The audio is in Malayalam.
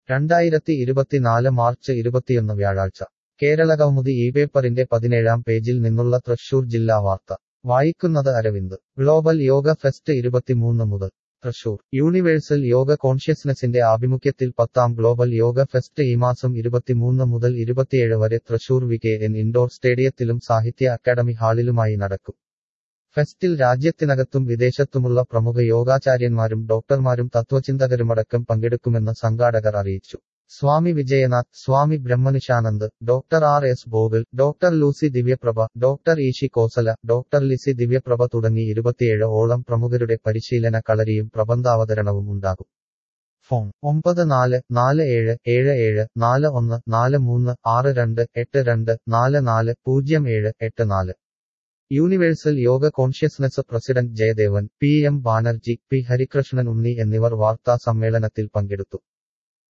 രണ്ടായിരത്തി ഇരുപത്തിനാല് മാർച്ച് ഇരുപത്തിയൊന്ന് വ്യാഴാഴ്ച കേരളകൗമുദി ഈ പേപ്പറിന്റെ പതിനേഴാം പേജിൽ നിന്നുള്ള തൃശൂർ ജില്ലാ വാർത്ത വായിക്കുന്നത് അരവിന്ദ് ഗ്ലോബൽ യോഗ ഫെസ്റ്റ് ഇരുപത്തിമൂന്ന് മുതൽ തൃശൂർ യൂണിവേഴ്സൽ യോഗ കോൺഷ്യസ്നസിന്റെ ആഭിമുഖ്യത്തിൽ പത്താം ഗ്ലോബൽ യോഗ ഫെസ്റ്റ് ഈ മാസം ഇരുപത്തിമൂന്ന് മുതൽ ഇരുപത്തിയേഴ് വരെ Thrissur V K N indoor സ്റ്റേഡിയത്തിലും സാഹിത്യ അക്കാദമി ഹാളിലുമായി നടക്കും ഫെസ്റ്റിൽ രാജ്യത്തിനകത്തും വിദേശത്തുമുള്ള പ്രമുഖ യോഗാചാര്യന്മാരും ഡോക്ടർമാരും തത്വചിന്തകരുമടക്കം പങ്കെടുക്കുമെന്ന് സംഘാടകർ അറിയിച്ചു Swami Vijayanath Swami Brahmanishananda doctor R S Bhogal doctor Lucy Divyaprabha doctor Eeshi Kosala doctor Lissy Divyaprabha തുടങ്ങി ഇരുപത്തിയേഴ് ഓളം പ്രമുഖരുടെ പരിശീലന കളരിയും പ്രബന്ധാവതരണവും ഉണ്ടാകും ഫോൺ ഒമ്പത് നാല് നാല് ഏഴ് ഏഴ് ഏഴ് നാല് ഒന്ന് നാല് മൂന്ന് ആറ് രണ്ട് എട്ട് രണ്ട് നാല് നാല് പൂജ്യം ഏഴ് എട്ട് നാല് universal yoga consciousness president Jayadevan P M Banerjee P Harikrishnan Unni എന്നിവർ വാർത്താ സമ്മേളനത്തിൽ പങ്കെടുത്തു